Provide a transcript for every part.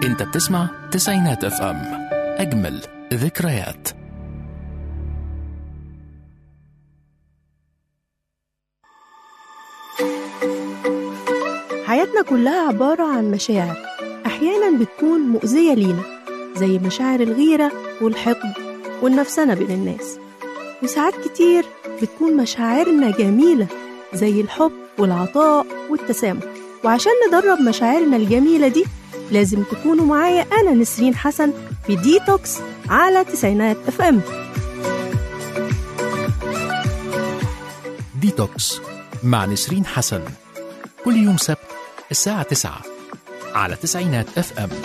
انت بتسمع تسعينات اف ام اجمل ذكريات حياتنا كلها عبارة عن مشاعر أحيانا بتكون مؤذية لينا زي مشاعر الغيرة والحقد والنفسنة بين الناس وساعات كتير بتكون مشاعرنا جميلة زي الحب والعطاء والتسامح وعشان ندرب مشاعرنا الجميلة دي لازم تكونوا معايا أنا نسرين حسن في ديتوكس على تسعينات اف ام ديتوكس مع نسرين حسن كل يوم سبت الساعة 9 على تسعينات اف ام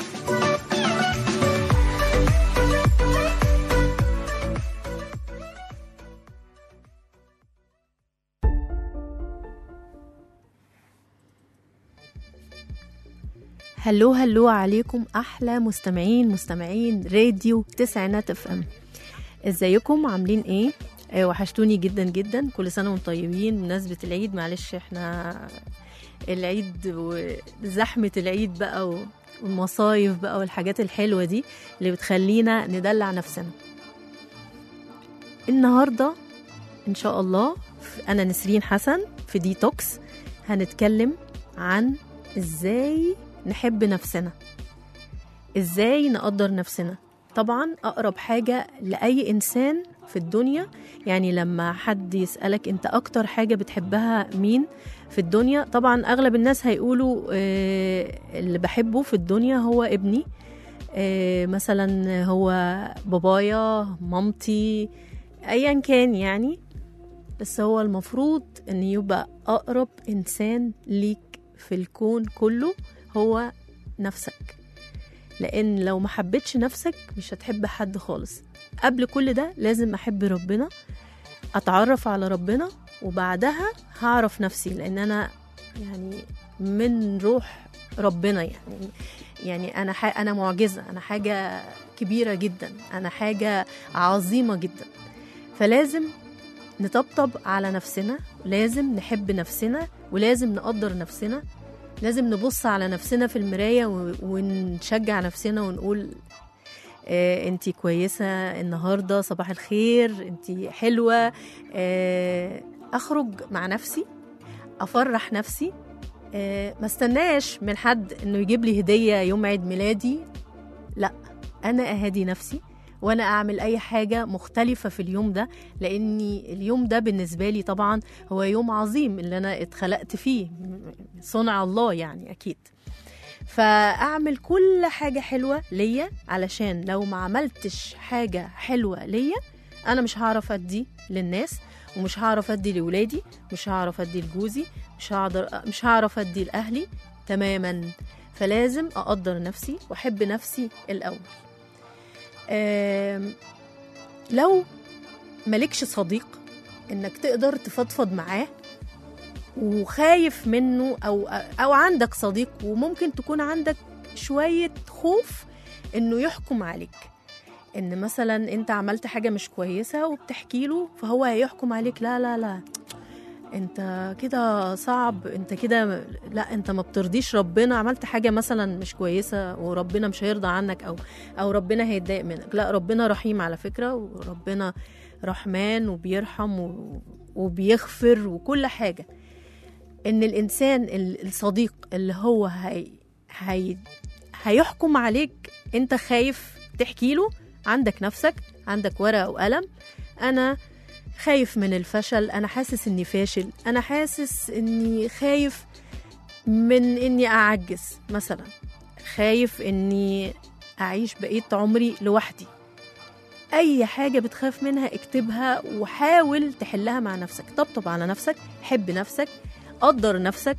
هلو هلو عليكم احلى مستمعين مستمعين راديو تسعينات اف ام ازيكم عاملين ايه آه، وحشتوني جدا جدا كل سنه وانتم طيبين بمناسبه العيد معلش احنا العيد وزحمه العيد بقى و- والمصايف بقى والحاجات الحلوه دي اللي بتخلينا ندلع نفسنا النهارده ان شاء الله انا نسرين حسن في ديتوكس هنتكلم عن ازاي نحب نفسنا ازاي نقدر نفسنا طبعا اقرب حاجه لاي انسان في الدنيا يعني لما حد يسالك انت اكتر حاجه بتحبها مين في الدنيا طبعا اغلب الناس هيقولوا آه، اللي بحبه في الدنيا هو ابني آه، مثلا هو بابايا مامتي ايا كان يعني بس هو المفروض ان يبقى اقرب انسان ليك في الكون كله هو نفسك لان لو ما حبيتش نفسك مش هتحب حد خالص قبل كل ده لازم احب ربنا اتعرف على ربنا وبعدها هعرف نفسي لان انا يعني من روح ربنا يعني يعني انا ح... انا معجزه انا حاجه كبيره جدا انا حاجه عظيمه جدا فلازم نطبطب على نفسنا لازم نحب نفسنا ولازم نقدر نفسنا لازم نبص على نفسنا في المراية و- ونشجع نفسنا ونقول آه انتي كويسة النهاردة صباح الخير انتي حلوة آه اخرج مع نفسي افرح نفسي آه ما استناش من حد انه يجيب لي هدية يوم عيد ميلادي لا انا اهدي نفسي وانا اعمل اي حاجة مختلفة في اليوم ده لاني اليوم ده بالنسبة لي طبعا هو يوم عظيم اللي انا اتخلقت فيه صنع الله يعني اكيد فاعمل كل حاجه حلوه ليا علشان لو ما عملتش حاجه حلوه ليا انا مش هعرف ادي للناس ومش هعرف ادي لولادي مش هعرف ادي لجوزي مش هقدر مش هعرف ادي لاهلي تماما فلازم اقدر نفسي واحب نفسي الاول آم، لو مالكش صديق انك تقدر تفضفض معاه وخايف منه او او عندك صديق وممكن تكون عندك شويه خوف انه يحكم عليك ان مثلا انت عملت حاجه مش كويسه وبتحكي له فهو هيحكم عليك لا لا لا انت كده صعب انت كده لا انت ما بترضيش ربنا عملت حاجه مثلا مش كويسه وربنا مش هيرضى عنك او او ربنا هيتضايق منك لا ربنا رحيم على فكره وربنا رحمن وبيرحم و- وبيغفر وكل حاجه ان الانسان ال- الصديق اللي هو هي هي هيحكم عليك انت خايف تحكي له عندك نفسك عندك ورقه وقلم انا خايف من الفشل انا حاسس اني فاشل انا حاسس اني خايف من اني اعجز مثلا خايف اني اعيش بقيه عمري لوحدي اي حاجه بتخاف منها اكتبها وحاول تحلها مع نفسك طبطب على نفسك حب نفسك قدر نفسك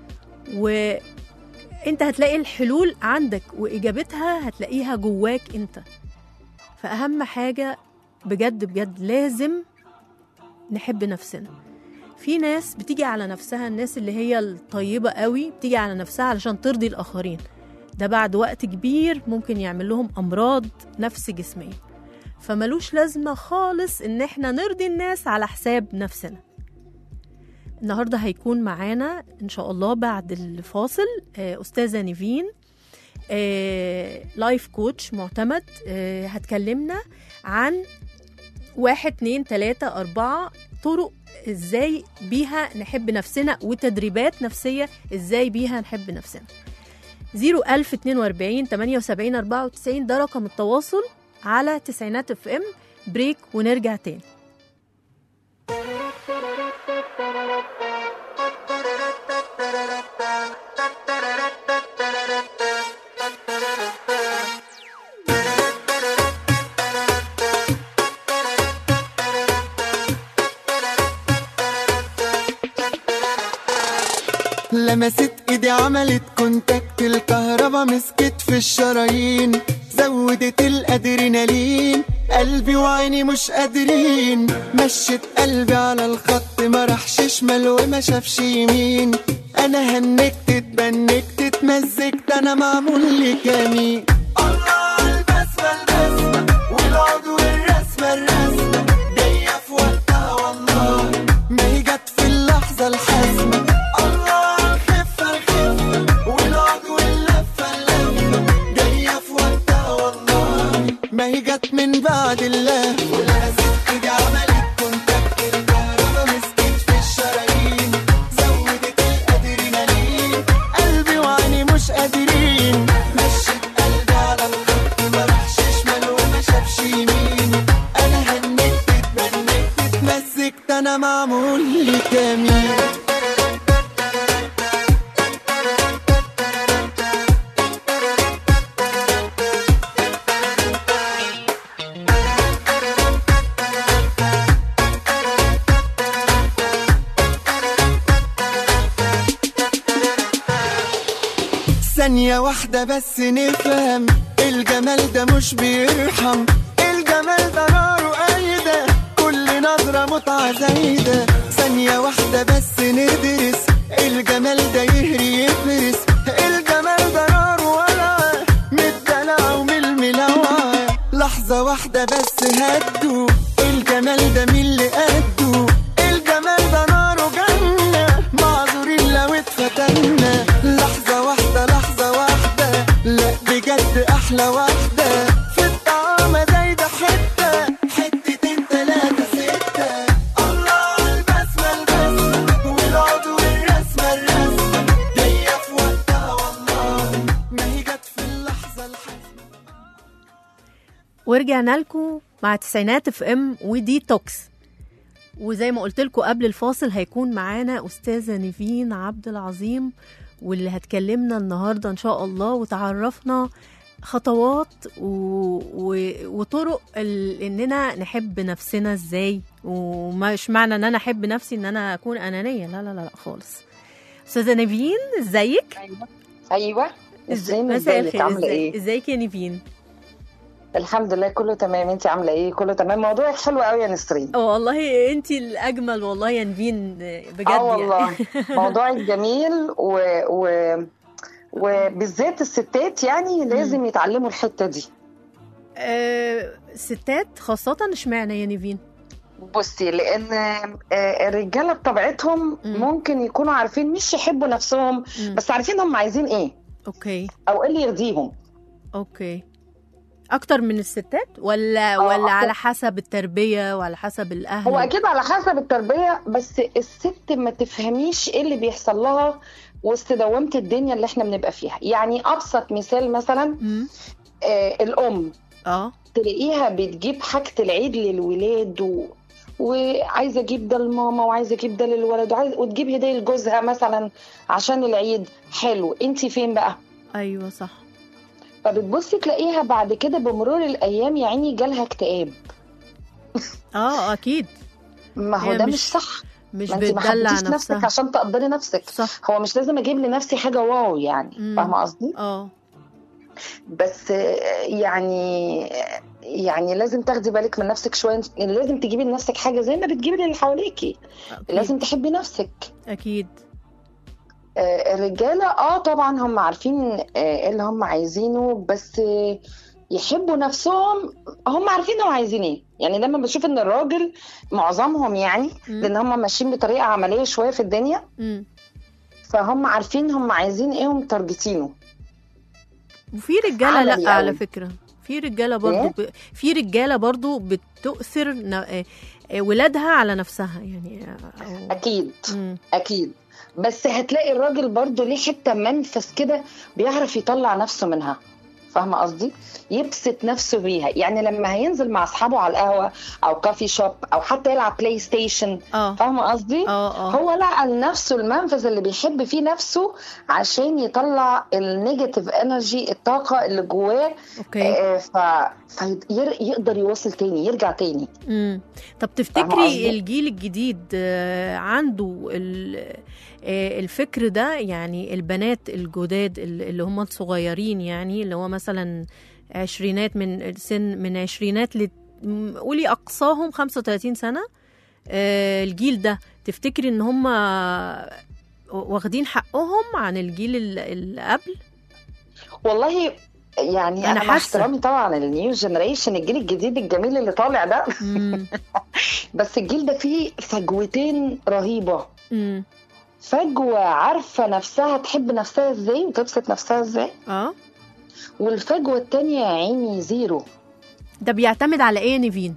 وانت هتلاقي الحلول عندك واجابتها هتلاقيها جواك انت فاهم حاجه بجد بجد لازم نحب نفسنا في ناس بتيجي على نفسها الناس اللي هي الطيبة قوي بتيجي على نفسها علشان ترضي الآخرين ده بعد وقت كبير ممكن يعمل لهم أمراض نفس جسمية فملوش لازمة خالص إن إحنا نرضي الناس على حساب نفسنا النهاردة هيكون معانا إن شاء الله بعد الفاصل آه، أستاذة نيفين آه لايف كوتش معتمد آه هتكلمنا عن واحد اتنين تلاتة أربعة طرق ازاي بيها نحب نفسنا وتدريبات نفسية ازاي بيها نحب نفسنا 01042 78 94 ده رقم التواصل على تسعينات اف ام بريك ونرجع تاني لمست ايدي عملت كونتاكت الكهربا مسكت في الشرايين زودت الادرينالين قلبي وعيني مش قادرين مشت قلبي على الخط ما راحش شمال وما شافش يمين انا هنكت اتبنكت اتمزجت انا معمول لي كمين الله على البسمة البسمة والعود والرسمة الرسمة جاية في وقتها والله ما هي جت في اللحظة الحاسمة الله على الخفة الخفة والعود واللفة اللفة جاية في وقتها والله ما هي جت من بعد الله ولازم ايدي عملت كونتاكت الكهربا مسكت في الشرايين زودت الادرينالين قلبي وعيني مش قادرين مشيت قلبي على الخط ما راحش شمال وما شافش يمين انا هنكت اتبنكت اتمزجت انا معمول لي كمين ثانية واحدة بس نفهم الجمال ده مش بيرحم الجمال ده ناره قايدة كل نظرة متعة زايدة ثانية واحدة بس ندرس الجمال ده يهري يفرس الجمال ده ناره ولعة من الدلع ومن الملوعة لحظة واحدة بس هدوا الجمال ده مين اللي قده الجمال ده ناره جنة معذورين لو اتفتنا لحظة واحدة لحظة واحدة لا بجد أحلى واحدة في الطعامة زايدة حتة حتتين تلاتة ستة الله على البسمة البسمة والعود والرسمة الرسمة جاية في وقتها والله ما هي جت في اللحظة الحاسمة ورجعنا لكم مع تسعينات اف ام ودي توكس وزي ما قلت لكم قبل الفاصل هيكون معانا استاذه نيفين عبد العظيم واللي هتكلمنا النهارده ان شاء الله وتعرفنا خطوات و... و... وطرق ال... اننا نحب نفسنا ازاي ومش معنى ان انا احب نفسي ان انا اكون انانيه لا لا لا, لا خالص استاذه نيفين ازيك ايوه ايوه ازاي مساء ازيك الخير عامله ازاي ايه ازيك يا نيفين الحمد لله كله تمام انت عامله ايه كله تمام موضوعك حلو قوي يا نسرين اه والله انت الاجمل والله يا نيفين بجد اه والله يعني موضوعك جميل و... و... وبالذات الستات يعني لازم يتعلموا الحته دي آه، ستات خاصة اشمعنى يا نيفين؟ بصي لان آه، الرجاله بطبيعتهم مم. ممكن يكونوا عارفين مش يحبوا نفسهم مم. بس عارفين هم عايزين ايه اوكي او ايه اللي يرضيهم اوكي اكتر من الستات ولا اه، ولا أكتر. على حسب التربية ولا حسب الاهل؟ هو اكيد على حسب التربيه بس الست ما تفهميش ايه اللي بيحصل لها وسط دوامه الدنيا اللي احنا بنبقى فيها يعني ابسط مثال مثلا مم. آه الام اه تلاقيها بتجيب حاجه العيد للولاد و... وعايزه اجيب ده لماما وعايزه اجيب ده للولد وعايز... وتجيب هديه لجوزها مثلا عشان العيد حلو انت فين بقى ايوه صح فبتبصي تلاقيها بعد كده بمرور الايام يا عيني جالها اكتئاب اه اكيد ما هو هي ده مش- مش صح مش ما انت ما بتدلع حبيتيش نفسك نفسها عشان تقدري نفسك صح هو مش لازم اجيب لنفسي حاجه واو يعني مم. فاهمه قصدي اه بس آه، يعني يعني لازم تاخدي بالك من نفسك شويه يعني لازم تجيبي لنفسك حاجه زي ما بتجيبي للي حواليكي أكيد. لازم تحبي نفسك اكيد آه، الرجاله اه طبعا هم عارفين آه، ايه اللي هم عايزينه بس آه، يحبوا نفسهم هم عارفين هم عايزين ايه يعني لما بشوف ان الراجل معظمهم يعني مم. لان هم ماشيين بطريقه عمليه شويه في الدنيا مم. فهم عارفين هم عايزين ايه ومتارجتينه وفي رجاله عملي لا على قوي. فكره في رجاله برضو إيه؟ ب... في رجاله برضو بتؤثر ن... آه، آه، ولادها على نفسها يعني أو... اكيد مم. اكيد بس هتلاقي الراجل برضو ليه حته منفس كده بيعرف يطلع نفسه منها فاهمه قصدي يبسط نفسه بيها يعني لما هينزل مع اصحابه على القهوه او كافي شوب او حتى يلعب بلاي ستيشن اه فاهمه قصدي اه اه هو لقى لنفسه المنفذ اللي بيحب فيه نفسه عشان يطلع النيجاتيف انرجي الطاقه اللي جواه اوكي آه، ف فيقدر يوصل تاني يرجع تاني مم. طب فاهمة تفتكري قصدي؟ الجيل الجديد آه، عنده ال- آه، الفكر ده يعني البنات الجداد ال- اللي هم الصغيرين يعني اللي هو مثلا عشرينات من سن من عشرينات ل م- قولي اقصاهم 35 سنه آه، الجيل ده تفتكري ان هم واخدين حقهم عن الجيل ال- اللي قبل والله يعني أنا انا, مع حاسة. احترامي طبعا للنيو جنريشن الجيل الجديد الجميل اللي طالع ده مم. بس الجيل ده فيه فجوتين رهيبه مم. فجوه عارفه نفسها تحب نفسها ازاي وتبسط نفسها ازاي اه والفجوه التانية يا عيني زيرو ده بيعتمد على ايه يا نيفين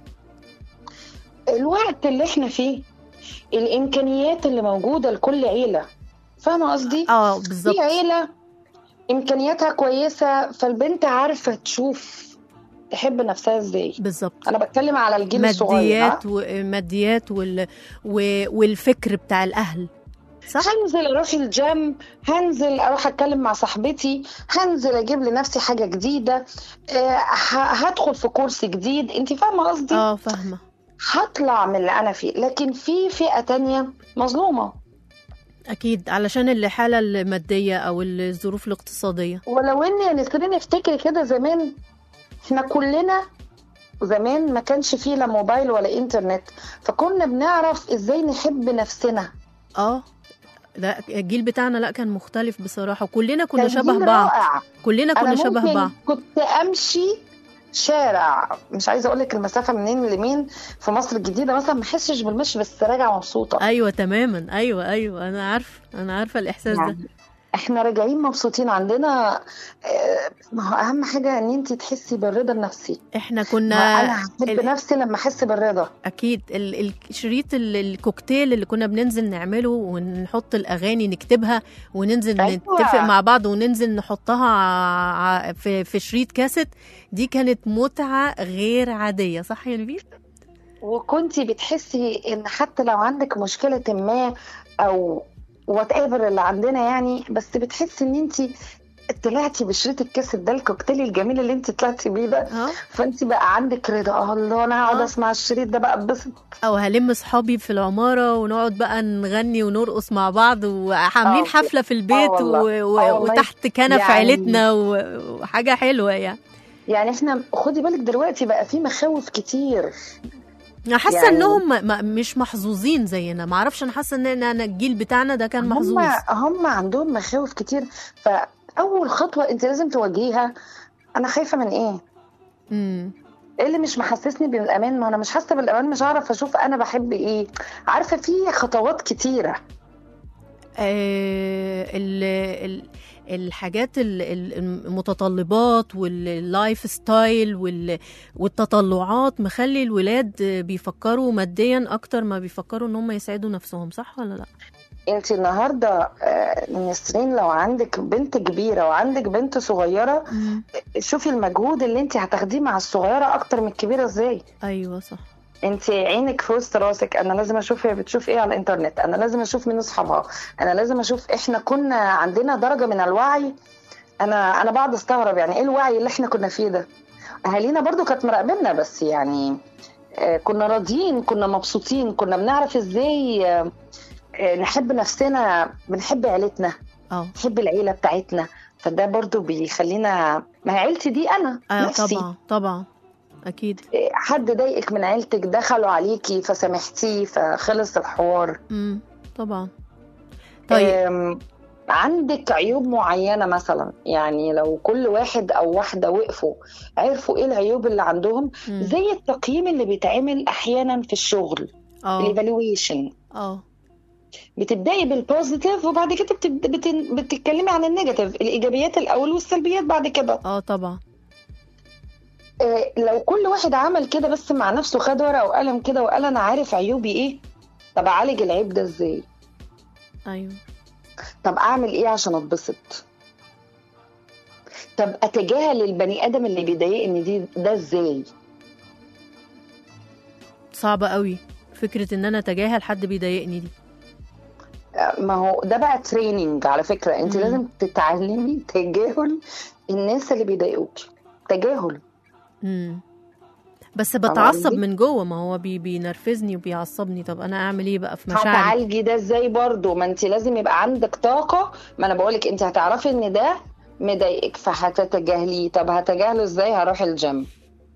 الوقت اللي احنا فيه الامكانيات اللي موجوده لكل عيله فاهمه قصدي اه بالظبط في عيله امكانياتها كويسه فالبنت عارفه تشوف تحب نفسها ازاي بالظبط انا بتكلم على الجيل الصغير ها؟ ماديات وماديات وال... و... والفكر بتاع الاهل صح هنزل اروح الجيم هنزل اروح اتكلم مع صاحبتي هنزل اجيب لنفسي حاجه جديده آه، ه- هدخل في كورس جديد انت فاهمه قصدي اه فاهمه هطلع من اللي انا فيه لكن في فئه تانية مظلومه اكيد علشان الحاله الماديه او الظروف الاقتصاديه ولو ان يا نسرين افتكري كده زمان احنا كلنا زمان ما كانش فيه لا موبايل ولا انترنت فكنا بنعرف ازاي نحب نفسنا اه لا الجيل بتاعنا لا كان مختلف بصراحه وكلنا كنا كان شبه جيل بعض رائع. كلنا انا كنا شبه ممكن بعض كنت امشي شارع مش عايزه اقول لك المسافه منين لمين في مصر الجديده مثلا ما احسش بالمشي بس راجعه مبسوطه ايوه تماما ايوه ايوه انا عارفه انا عارفه الاحساس ده يعني احنا راجعين مبسوطين عندنا آه، ما هو اهم حاجه ان انت تحسي بالرضا النفسي احنا ما كنا انا هحب ال- نفسي لما احس بالرضا اكيد ال- الشريط ال- الكوكتيل اللي كنا بننزل نعمله ونحط الاغاني نكتبها وننزل أيوة. نتفق مع بعض وننزل نحطها ع- في في شريط كاسيت دي كانت متعه غير عاديه صح يا نبيل وكنتي بتحسي ان حتى لو عندك مشكله ما او وات ايفر اللي عندنا يعني بس بتحسي ان انت طلعتي بشريط الكاسيت ده الكوكتيل الجميل اللي انت طلعتي بيه ده اه فانت بقى عندك رضا آه الله انا هقعد آه. اسمع الشريط ده بقى اتبسط او هلم صحابي في العماره ونقعد بقى نغني ونرقص مع بعض وعاملين آه، حفله في البيت آه والله. و... آه و... والله. وتحت كنف يعني- عيلتنا و... وحاجه حلوه يعني يعني احنا خدي بالك دلوقتي بقى في مخاوف كتير انا حاسه يعني- انهم ما- ما مش محظوظين زينا ما اعرفش انا حاسه ان انا الجيل بتاعنا ده كان محظوظ هم هم عندهم مخاوف كتير فاول خطوه انت لازم تواجهيها انا خايفه من ايه امم ايه اللي مش محسسني بالامان ما انا مش حاسه بالامان مش هعرف اشوف انا بحب ايه عارفه في خطوات كتيره آه ال ال الحاجات ال- ال- المتطلبات واللايف ستايل وال- والتطلعات مخلي الولاد بيفكروا ماديا اكتر ما بيفكروا ان هم يسعدوا نفسهم صح ولا لا انت النهارده آه، نسرين لو عندك بنت كبيره وعندك بنت صغيره شوفي المجهود اللي انت هتاخديه مع الصغيره اكتر من الكبيره ازاي ايوه صح انت عينك في وسط راسك انا لازم اشوف هي بتشوف ايه على الانترنت انا لازم اشوف مين اصحابها انا لازم اشوف احنا كنا عندنا درجه من الوعي انا انا بقعد استغرب يعني ايه الوعي اللي احنا كنا فيه ده اهالينا برضو كانت مراقبيننا بس يعني آه، كنا راضيين كنا مبسوطين كنا بنعرف ازاي آه، آه، نحب نفسنا بنحب عيلتنا اه نحب العيله بتاعتنا فده برضو بيخلينا ما هي عيلتي دي انا آه، نفسي طبعا طبعا اكيد حد ضايقك من عيلتك دخلوا عليكي فسامحتيه فخلص الحوار امم طبعا طيب أم، عندك عيوب معينة مثلا يعني لو كل واحد أو واحدة وقفوا عرفوا إيه العيوب اللي عندهم مم. زي التقييم اللي بيتعمل أحيانا في الشغل اه الايفالويشن اه بتبدأي بالبوزيتيف وبعد كده بتبد... بت... بتتكلمي عن النيجاتيف الإيجابيات الأول والسلبيات بعد كده اه طبعا آه، لو كل واحد عمل كده بس مع نفسه خد ورقة وقلم كده وقال أنا عارف عيوبي إيه طب أعالج العيب ده إزاي ايوه طب أعمل إيه عشان أتبسط طب أتجاهل البني آدم اللي بيضايقني دي ده إزاي صعبة قوي فكرة ان انا اتجاهل حد بيضايقني دي آه، ما هو ده بقى تريننج على فكرة أنت مم. لازم تتعلمي تجاهل الناس اللي بيضايقوك تجاهل مم. بس فاهمة بتعصب قصدي؟ من جوه ما هو بي بينرفزني وبيعصبني طب انا اعمل ايه بقى في مشاعري هتعالجي ده ازاي برضو ما انت لازم يبقى عندك طاقة ما انا بقولك انت هتعرفي ان ده مضايقك فهتتجاهليه طب هتجاهله ازاي هروح الجيم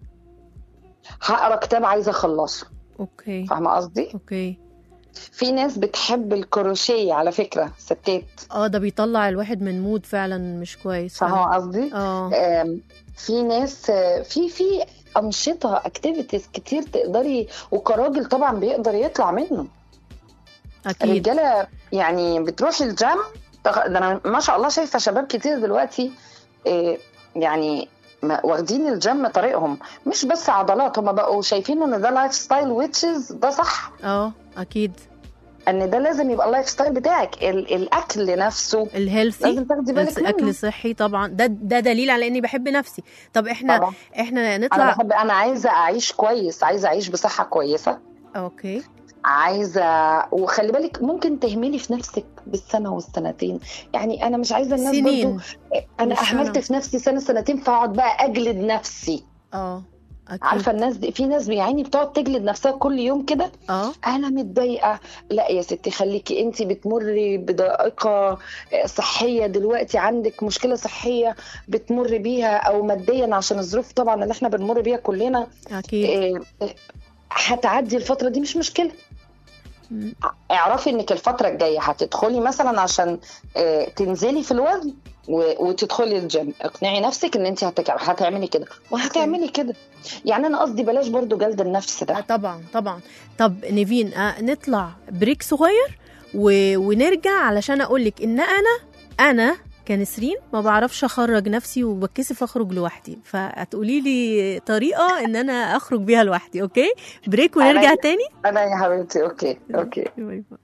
هقرا كتاب عايزة اخلصه اوكي فاهمة قصدي اوكي في ناس بتحب الكروشيه على فكرة ستات اه ده بيطلع الواحد من مود فعلا مش كويس فعلا. فاهمة قصدي اه آم، في ناس آه، في في أنشطة اكتيفيتيز كتير تقدري وكراجل طبعا بيقدر يطلع منه اكيد الرجاله يعني بتروح الجيم تغ- ده انا ما شاء الله شايفه شباب كتير دلوقتي إيه، يعني ما- واخدين الجيم طريقهم مش بس عضلات هم بقوا شايفين ان ده لايف ستايل ويتشز ده صح اه اكيد ان ده لازم يبقى اللايف ستايل بتاعك ال- الاكل نفسه الهيلثي لازم تاخدي بالك منه اكل صحي طبعا ده ده دليل على اني بحب نفسي طب احنا طبعا احنا انا نطلع بحب انا عايزه اعيش كويس عايزه اعيش بصحه كويسه اوكي عايزه وخلي بالك ممكن تهملي في نفسك بالسنه والسنتين يعني انا مش عايزه الناس برضو سنين انا مش اهملت سنة. في نفسي سنه سنتين فاقعد بقى اجلد نفسي اه اكيد عارفه الناس دي في ناس يعني بتقعد تجلد نفسها كل يوم كده اه انا متضايقه لا يا ستي خليكي انت بتمري بضائقه صحيه دلوقتي عندك مشكله صحيه بتمر بيها او ماديا عشان الظروف طبعا اللي احنا بنمر بيها كلنا اكيد إيه، إيه، هتعدي الفتره دي مش مشكله مم. اعرفي انك الفتره الجايه هتدخلي مثلا عشان آه، تنزلي في الوزن و- وتدخلي الجيم اقنعي نفسك ان انت هتك- هتعملي كده وهتعملي كده يعني انا قصدي بلاش برضو جلد النفس آه ده طبعا طبعا طب نيفين آه نطلع بريك صغير و... ونرجع علشان اقول لك ان انا انا كنسرين ما بعرفش اخرج نفسي وبتكسف اخرج لوحدي فهتقولي لي طريقه ان انا اخرج بيها لوحدي اوكي بريك ونرجع أنا- تاني انا يا حبيبتي اوكي اوكي باي باي.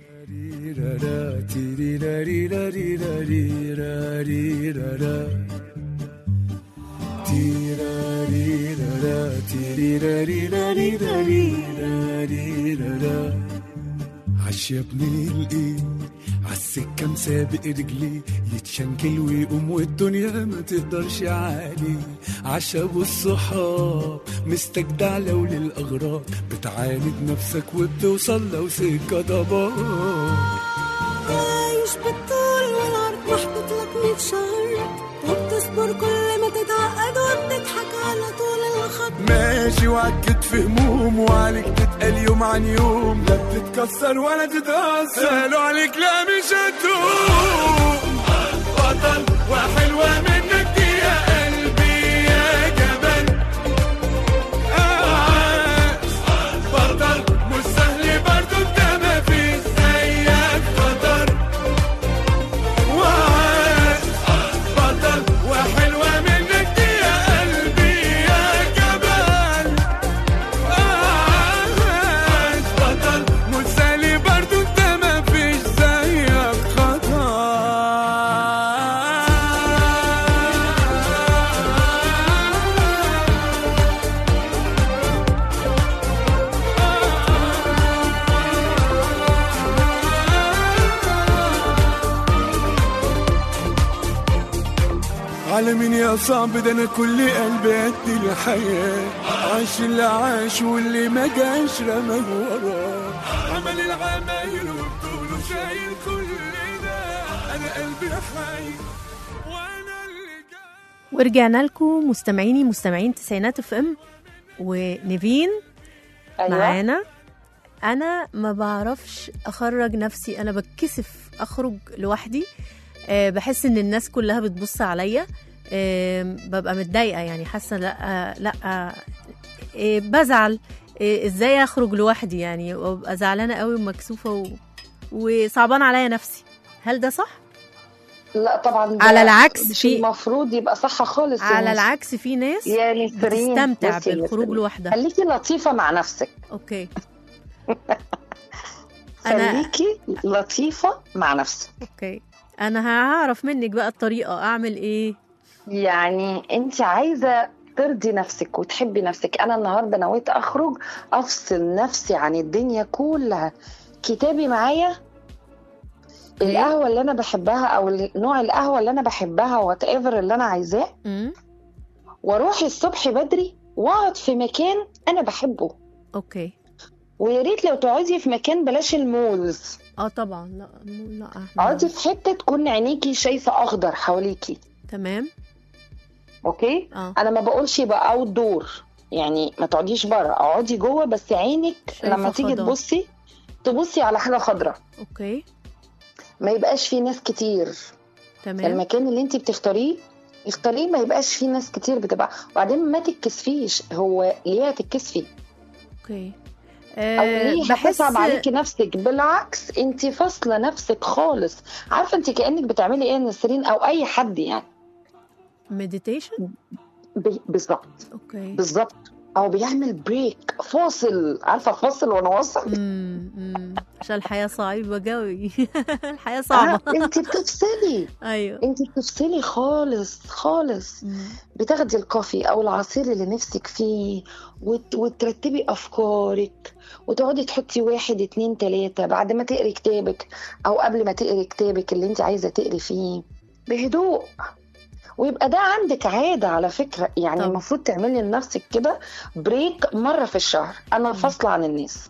عالشبني الايه عالسكة مسابق رجلي يتشنكل ويقوم والدنيا ما تقدرش عليه عشب الصحاب مستجدع لو للأغراض بتعاند نفسك وبتوصل لو سكة ضباب عايش بالطول والعرض محطوط لك 100 شهر وبتصبر كل ما تتعقد وبتضحك على طول الخط ماشي وعكت في هموم وعليك تتقل يوم عن يوم لا بتتكسر ولا تتأثر قالوا عليك لا مش هتقوم بطل وحلوة منك دي يا قلبي يا جبل عاش بطل مش سهل برضو انت ما فيش زيك خطر وعاش بطل وحلوة منك دي يا قلبي يا جبل عاش بطل مسالي برضو انت ما فيش زيك خطر على مين يا صعب ده انا كل قلبي قد الحياة عاش اللي عاش واللي ما جاش رماه وراه عمل العمايل وبطوله شايل كل ده انا قلبي حي وانا اللي جاي ورجعنا لكم مستمعيني مستمعين تسعينات اف ام ونيفين ايوه معانا انا ما بعرفش اخرج نفسي انا بتكسف اخرج لوحدي أه بحس ان الناس كلها بتبص عليا أه ببقى متضايقه يعني حاسه لا لا أه بزعل أه ازاي اخرج لوحدي يعني وابقى زعلانه قوي ومكسوفه و... وصعبان عليا نفسي هل ده صح لا طبعا ده على العكس مش في- المفروض يبقى صح خالص يا على نس- العكس في ناس يا نسرين بتستمتع بصي يا بالخروج نسرين. لوحدها خليكي لطيفه مع نفسك اوكي أنا- خليكي لطيفه مع نفسك اوكي انا هعرف منك بقى الطريقه اعمل ايه يعني انت عايزه ترضي نفسك وتحبي نفسك انا النهارده نويت اخرج افصل نفسي عن الدنيا كلها كتابي معايا القهوه اللي انا بحبها او نوع القهوه اللي انا بحبها وات ايفر اللي انا عايزاه امم واروح الصبح بدري واقعد في مكان انا بحبه اوكي ويا ريت لو تقعدي في مكان بلاش المولز اه طبعا لا مو- لا احنا اقعدي في حته تكون عينيكي شايفه اخضر حواليكي تمام اوكي اه انا ما بقولش يبقى اوت دور يعني ما تقعديش بره اقعدي جوه بس عينك شايفة لما تيجي خضار. تبصي تبصي على حاجه خضراء اوكي ما يبقاش فيه ناس كتير تمام المكان اللي انت بتختاريه اختاريه ما يبقاش فيه ناس كتير بتبقى وبعدين ما تتكسفيش هو ليه هتتكسفي اوكي او أه ليه بحس هتصعب عليكي نفسك بالعكس انت فاصله نفسك خالص عارفه انت كانك بتعملي ايه يا نسرين او اي حد يعني مديتيشن ب- بالظبط اوكي بالظبط او بيعمل بريك فاصل عارفه فاصل وانا واصل امم أمم. عشان الحياه صعبه قوي الحياه صعبه آه، انت بتفصلي ايوه انت بتفصلي خالص خالص أمم. بتاخدي الكوفي او العصير اللي نفسك فيه وت... وترتبي افكارك وتقعدي تحطي واحد اتنين تلاتة بعد ما تقري كتابك او قبل ما تقري كتابك اللي انت عايزة تقري فيه بهدوء ويبقى ده عندك عادة على فكرة يعني طبعا. المفروض تعملي لنفسك كده بريك مرة في الشهر أنا فاصلة عن الناس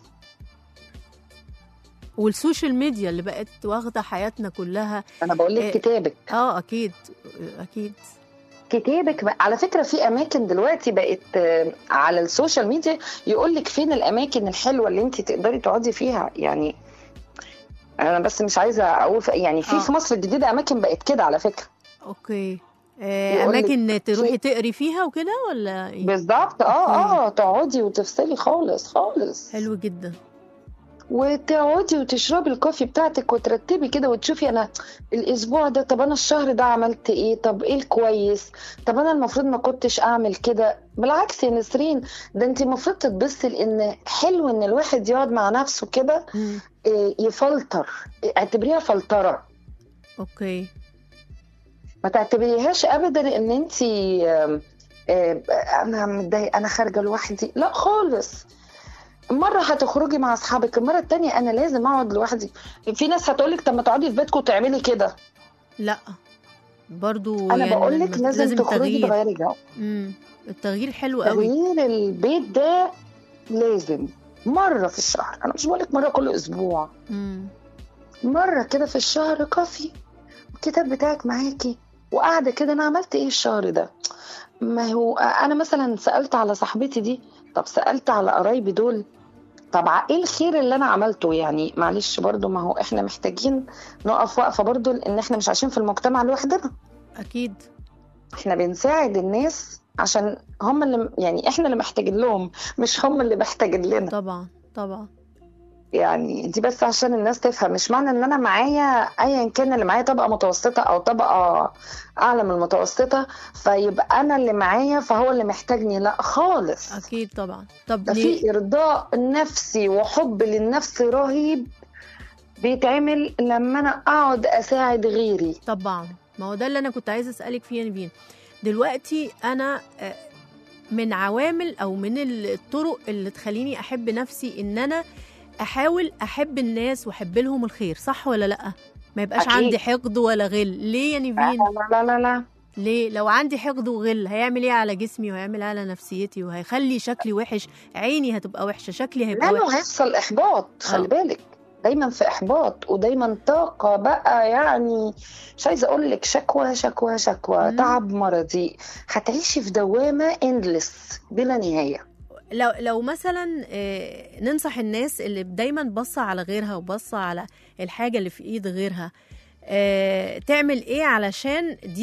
والسوشيال ميديا اللي بقت واخده حياتنا كلها أنا بقول لك إيه. كتابك اه اكيد اكيد كتابك بقى- على فكره في اماكن دلوقتي بقت آه، على السوشيال ميديا يقول لك فين الاماكن الحلوه اللي انت تقدري تقعدي فيها يعني انا بس مش عايزه اقول في- يعني في آه. في مصر الجديده اماكن بقت كده على فكره اوكي آه يقولك اماكن تروحي في- تقري فيها وكده ولا إيه؟ بالظبط اه اه تقعدي وتفصلي خالص خالص حلو جدا وتقعدي وتشربي الكوفي بتاعتك وترتبي كده وتشوفي انا الاسبوع ده طب انا الشهر ده عملت ايه طب ايه الكويس طب انا المفروض ما كنتش اعمل كده بالعكس يا نسرين ده انت المفروض تتبصي لان حلو ان الواحد يقعد مع نفسه كده مم. إيه، يفلتر اعتبريها فلتره اوكي ما تعتبريهاش ابدا ان انت انا متضايقه انا خارجه لوحدي لا خالص مرة هتخرجي مع اصحابك المرة التانية انا لازم اقعد لوحدي في ناس هتقولك طب ما تقعدي في بيتكم وتعملي كده لا برضو انا يعني بقولك لما- لازم, تخرجي تغيير تغيري جو مم. التغيير حلو قوي تغيير البيت ده لازم مرة في الشهر انا مش بقولك مرة كل اسبوع مم. مرة كده في الشهر كافي الكتاب بتاعك معاكي وقاعدة كده أنا عملت إيه الشهر ده ما هو أنا مثلا سألت على صاحبتي دي طب سألت على قرايبي دول طب ع- ايه الخير اللي انا عملته يعني معلش برضو ما هو احنا محتاجين نقف وقفه برضو لان احنا مش عايشين في المجتمع لوحدنا اكيد احنا بنساعد الناس عشان هم اللي يعني احنا اللي محتاجين لهم مش هم اللي محتاجين لنا طبعا طبعا يعني دي بس عشان الناس تفهم مش معنى ان انا معايا ايا كان اللي معايا طبقه متوسطه او طبقه اعلى من المتوسطه فيبقى انا اللي معايا فهو اللي محتاجني لا خالص اكيد طبعا طب ده ليه في ارضاء نفسي وحب للنفس رهيب بيتعمل لما انا اقعد اساعد غيري طبعا ما هو ده اللي انا كنت عايزه اسالك فيه يا نبين دلوقتي انا آه، من عوامل او من الطرق اللي تخليني احب نفسي ان انا احاول احب الناس واحب لهم الخير صح ولا لا ما يبقاش أكيد. عندي حقد ولا غل ليه يا نيفين لا لا لا لا ليه لو عندي حقد وغل هيعمل ايه على جسمي وهيعمل ايه على نفسيتي وهيخلي شكلي وحش عيني هتبقى وحشه شكلي هيبقى لانه وحش هيحصل احباط خلي آه. بالك دايما في احباط ودايما طاقه بقى يعني مش عايزه اقول لك شكوى شكوى شكوى مم. تعب مرضي هتعيشي في دوامه اندلس بلا نهايه لو لو مثلا آه، ننصح الناس اللي دايما باصه على غيرها وباصه على الحاجه اللي في ايد غيرها آه، تعمل ايه علشان دي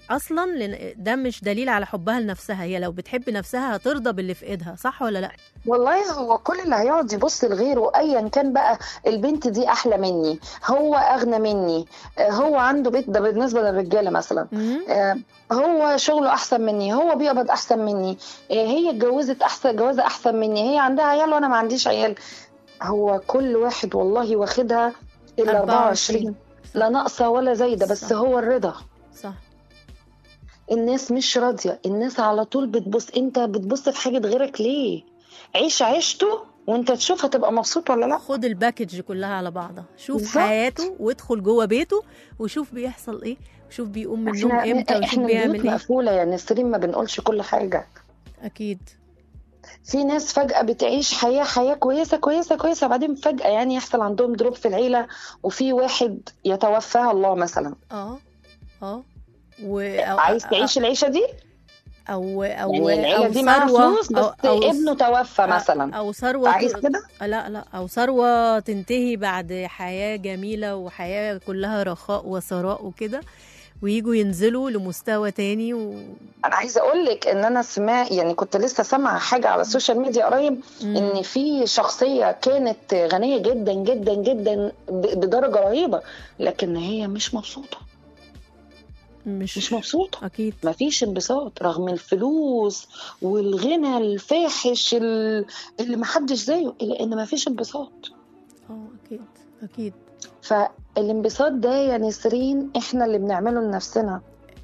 اصلا لن- ده مش دليل على حبها لنفسها هي لو بتحب نفسها هترضى باللي في ايدها صح ولا لا والله هو كل اللي هيقعد يبص لغيره ايا كان بقى البنت دي احلى مني هو اغنى مني آه، هو عنده بيت ده بالنسبه للرجاله مثلا مم. آه، هو شغله احسن مني هو بيقبض احسن مني آه، هي اتجوزت احسن جوازه احسن مني هي عندها عيال وانا ما عنديش عيال هو كل واحد والله واخدها ال 24 لا ناقصه ولا زايده بس صح. هو الرضا صح الناس مش راضيه الناس على طول بتبص انت بتبص في حاجه غيرك ليه عيش عيشته وانت تشوف هتبقى مبسوط ولا لا خد الباكج كلها على بعضها شوف بالظبط. حياته وادخل جوه بيته وشوف بيحصل ايه وشوف بيقوم من النوم احنا امتى وشوف احنا بيعمل بيوت ايه مقفوله يا نسرين ما بنقولش كل حاجه اكيد في ناس فجأة بتعيش حياة حياة كويسة كويسة كويسة بعدين فجأة يعني يحصل عندهم دروب في العيلة وفي واحد يتوفاه الله مثلا اه اه و أو عايز تعيش العيشة دي او او يعني العيلة او دي معاها ثروه فلوس بس أو أو ابنه توفى مثلا او ثروه عايز ت- كده لا لا او ثروه تنتهي بعد حياه جميله وحياه كلها رخاء وثراء وكده ويجوا ينزلوا لمستوى تاني و... انا عايزة اقول لك ان انا سمع يعني كنت لسه سامعة حاجة على السوشيال ميديا قريب مم. ان في شخصية كانت غنية جدا جدا جدا ب- بدرجة رهيبة لكن هي مش مبسوطة مش مش مبسوطة اكيد مفيش انبساط رغم الفلوس والغنى الفاحش ال- اللي محدش زيه الا ان مفيش انبساط اه اكيد اكيد فالانبساط ده يا نسرين احنا اللي بنعمله لنفسنا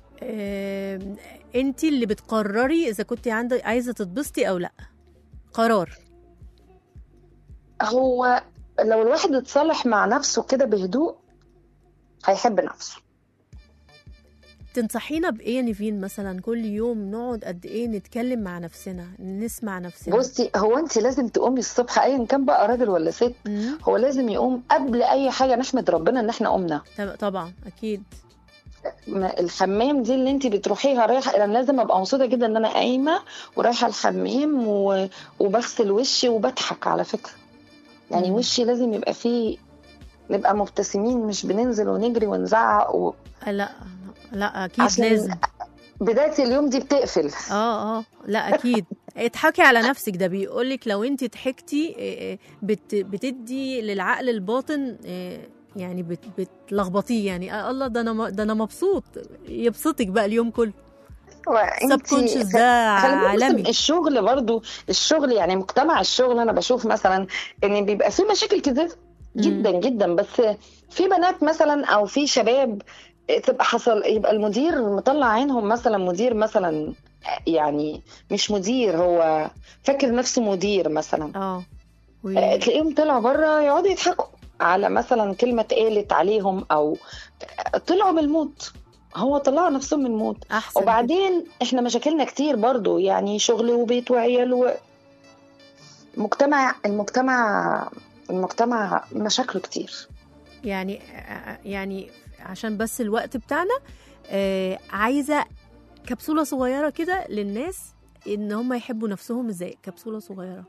انت اللي بتقرري اذا كنت عندك عايزه تتبسطي او لا قرار هو لو الواحد اتصالح مع نفسه كده بهدوء هيحب نفسه تنصحينا بايه يا نيفين مثلا كل يوم نقعد قد ايه نتكلم مع نفسنا نسمع نفسنا بصي هو انت لازم تقومي الصبح ايا كان بقى راجل ولا ست مم. هو لازم يقوم قبل اي حاجه نحمد ربنا ان احنا قمنا طب- طبعا اكيد ما- الحمام دي اللي انت بتروحيها رايحه انا لازم ابقى مبسوطه جدا ان انا قايمه ورايحه الحمام و... وبغسل وشي وبضحك على فكره يعني مم. وشي لازم يبقى فيه نبقى مبتسمين مش بننزل ونجري ونزعق و... آه، لا لا اكيد عشان لازم بدايه اليوم دي بتقفل اه اه لا اكيد اضحكي على نفسك ده بيقولك لو انت ضحكتي آه، آه، بت بتدي للعقل الباطن آه، يعني بت بتلخبطيه يعني آه الله ده انا م- ده انا مبسوط يبسطك بقى اليوم كله وانتي- subconscious ده خلي بالك بس عالمي الشغل برضو الشغل يعني مجتمع الشغل انا بشوف مثلا ان بيبقى فيه مشاكل كتير جدا جدا بس في بنات مثلا او في شباب تبقى حصل يبقى المدير مطلع عينهم مثلا مدير مثلا يعني مش مدير هو فاكر نفسه مدير مثلا اه و- آه، تلاقيهم طلعوا بره يقعدوا يضحكوا على مثلا كلمة اتقالت عليهم او طلعوا من المود هو طلعوا نفسهم من المود احسن كده. وبعدين احنا مشاكلنا كتير برضو يعني شغل وبيت وعيال و... مجتمع المجتمع المجتمع مشاكله كتير يعني يعني عشان بس الوقت بتاعنا آه عايزه كبسوله صغيره كده للناس ان هم يحبوا نفسهم ازاي كبسوله صغيره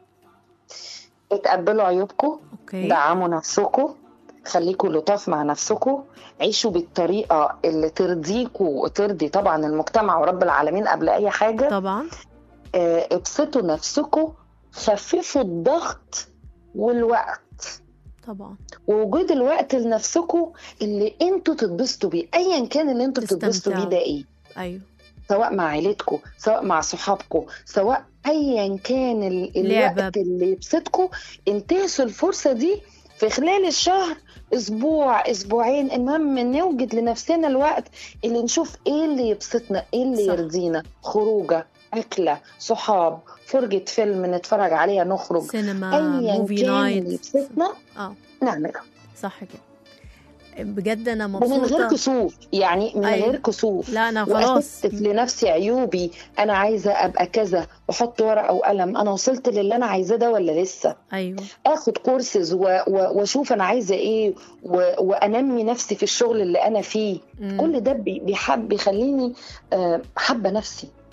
اتقبلوا عيوبكم اوكي دعموا نفسكم خليكوا لطاف مع نفسكم عيشوا بالطريقة اللي ترضيكوا وترضي طبعا المجتمع ورب العالمين قبل أي حاجة طبعا آه، ابسطوا نفسكم خففوا الضغط والوقت طبعا ووجود الوقت لنفسكم اللي انتوا تتبسطوا بيه ايا كان اللي انتوا بتتبسطوا بيه تستمتعوا. ده ايه ايوه سواء مع عيلتكم سواء مع صحابكم سواء ايا كان ال- لعبة. الوقت اللي يبسطكم انتهزوا الفرصه دي في خلال الشهر اسبوع اسبوعين المهم نوجد لنفسنا الوقت اللي نشوف ايه اللي يبسطنا ايه اللي صح. يرضينا خروجه اكله صحاب فرجه فيلم نتفرج عليها نخرج سينما ايا موفي كان اللي نايت يبسطنا اه نعمله صح كده بجد انا ومن غير مبسوطه كسوف يعني من أيوة. غير كسوف لا انا خلاص واكتب لنفسي عيوبي انا عايزه ابقى كذا واحط ورقه وقلم انا وصلت للي انا عايزاه ده ولا لسه ايوه اخد كورسز و- و- واشوف انا عايزه ايه و- وانمي نفسي في الشغل اللي انا فيه مم. كل ده بي- بيحب بيخليني آه، حابه نفسي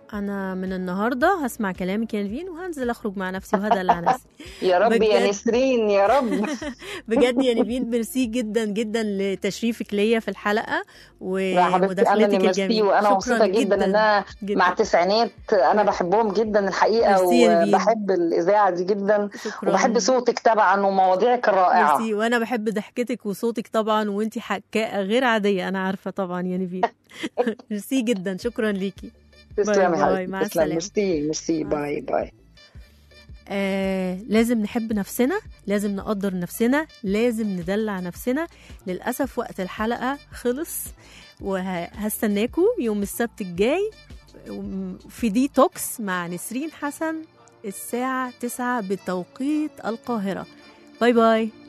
انا من النهارده هسمع كلامك يا نيفين وهنزل اخرج مع نفسي وهدلع نفسي يا رب بجد. يا نسرين يا رب بجد يا نيفين ميرسي جدا جدا لتشريفك ليا في الحلقه يا حبيبتي انا اللي ومداخلتك ميرسي الجميله وانا شكراً مبسوطه جدا ان انا جداً. مع التسعينات انا بحبهم جدا الحقيقه ميرسي يا نبيل. وبحب الاذاعه دي جدا شكرا وبحب صوتك طبعا ومواضيعك الرائعه ميرسي وانا بحب ضحكتك وصوتك طبعا وانتي حكاءه غير عاديه انا عارفه طبعا يا نيفين ميرسي جدا شكرا ليكي تسلمي باي، حبيبتي مع تسلمي السلامة. ميرسي ميرسي مع باي باي آه لازم نحب نفسنا لازم نقدر نفسنا لازم ندلع نفسنا للأسف وقت الحلقة خلص وهستناكم يوم السبت الجاي في دي توكس مع نسرين حسن الساعة 9 بتوقيت القاهرة باي باي